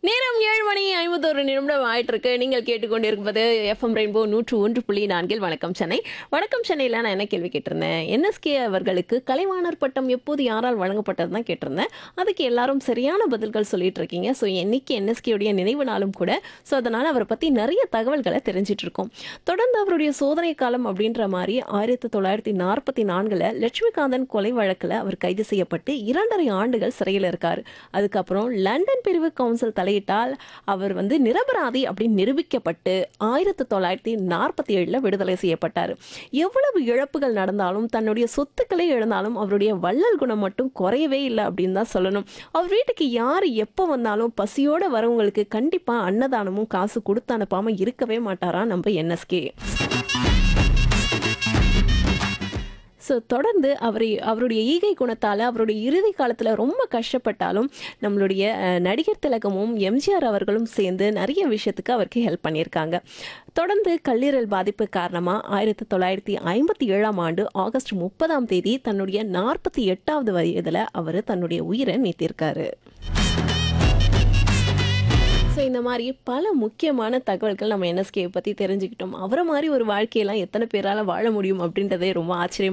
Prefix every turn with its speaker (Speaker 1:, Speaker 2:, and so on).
Speaker 1: நேரம் ஏழு மணி ஐம்பத்தோரு நிமிடம் ஆயிட்டு இருக்கு நீங்கள் கேட்டுக்கொண்டிருப்பது எஃப்எம் ரெயின்போ நூற்று ஒன்று புள்ளி நான்கில் வணக்கம் சென்னை வணக்கம் சென்னையில் நான் என்ன கேள்வி கேட்டிருந்தேன் என்எஸ்கே அவர்களுக்கு கலைவாணர் பட்டம் எப்போது யாரால் வழங்கப்பட்டது தான் கேட்டிருந்தேன் அதுக்கு எல்லாரும் சரியான பதில்கள் சொல்லிட்டு இருக்கீங்க ஸோ இன்னைக்கு என்எஸ்கேவுடைய நினைவு நாளும் கூட ஸோ அதனால் அவரை பற்றி நிறைய தகவல்களை தெரிஞ்சிட்டு இருக்கோம் தொடர்ந்து அவருடைய சோதனை காலம் அப்படின்ற மாதிரி ஆயிரத்தி தொள்ளாயிரத்தி நாற்பத்தி நான்கில் லட்சுமிகாந்தன் கொலை வழக்கில் அவர் கைது செய்யப்பட்டு இரண்டரை ஆண்டுகள் சிறையில் இருக்கார் அதுக்கப்புறம் லண்டன் பிரிவு கவுன்சில் தலையிட்டால் அவர் வந்து நிரபராதி அப்படின்னு நிரூபிக்கப்பட்டு ஆயிரத்தி தொள்ளாயிரத்தி நாற்பத்தி ஏழில் விடுதலை செய்யப்பட்டார் எவ்வளவு இழப்புகள் நடந்தாலும் தன்னுடைய சொத்துக்களை இழந்தாலும் அவருடைய வள்ளல் குணம் மட்டும் குறையவே இல்லை அப்படின்னு தான் சொல்லணும் அவர் வீட்டுக்கு யார் எப்போ வந்தாலும் பசியோட வரவங்களுக்கு கண்டிப்பாக அன்னதானமும் காசு கொடுத்து அனுப்பாமல் இருக்கவே மாட்டாரா நம்ம என்எஸ்கே ஸோ தொடர்ந்து அவரை அவருடைய ஈகை குணத்தால் அவருடைய இறுதி காலத்தில் ரொம்ப கஷ்டப்பட்டாலும் நம்மளுடைய அஹ், நடிகர் திலகமும் எம்ஜிஆர் அவர்களும் சேர்ந்து நிறைய விஷயத்துக்கு அவருக்கு ஹெல்ப் பண்ணியிருக்காங்க தொடர்ந்து கல்லீரல் பாதிப்பு காரணமாக ஆயிரத்தி தொள்ளாயிரத்தி ஐம்பத்தி ஏழாம் ஆண்டு ஆகஸ்ட் முப்பதாம் தேதி தன்னுடைய நாற்பத்தி எட்டாவது வயதில் அவர் தன்னுடைய உயிரை நீத்திருக்காரு ஸோ இந்த மாதிரி பல முக்கியமான தகவல்கள் நம்ம என்எஸ்கே பற்றி தெரிஞ்சுக்கிட்டோம் அவரை மாதிரி ஒரு வாழ்க்கையெல்லாம் எத்தனை பேரால் வாழ முடியும் அப்படின்றதே ரொம்ப ஆச்சரியமா